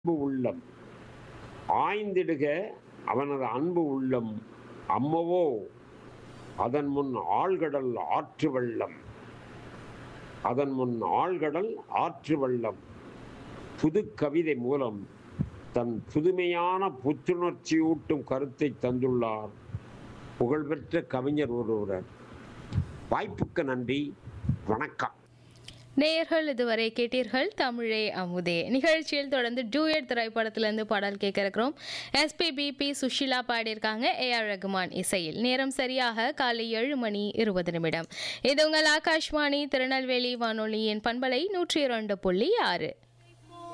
அன்பு உள்ளம் ஆய்ந்திடுக அவனது அன்பு உள்ளம் அம்மவோ அதன் முன் ஆழ்கடல் ஆற்று வெள்ளம் அதன் முன் ஆழ்கடல் ஆற்று வெள்ளம் புது கவிதை மூலம் தன் புதுமையான புத்துணர்ச்சியூட்டும் கருத்தை தந்துள்ளார் புகழ்பெற்ற கவிஞர் ஒருவர் வாய்ப்புக்கு நன்றி வணக்கம் நேயர்கள் இதுவரை கேட்டீர்கள் தமிழே அமுதே நிகழ்ச்சியில் தொடர்ந்து டூயட் திரைப்படத்திலிருந்து பாடல் கேட்க இருக்கிறோம் எஸ்பிபி பி சுஷிலா பாடியிருக்காங்க ஏ ஆர் ரகுமான் இசையில் நேரம் சரியாக காலை ஏழு மணி இருபது நிமிடம் இது உங்கள் ஆகாஷ்வாணி திருநெல்வேலி வானொலியின் பண்பலை நூற்றி இரண்டு புள்ளி ஆறு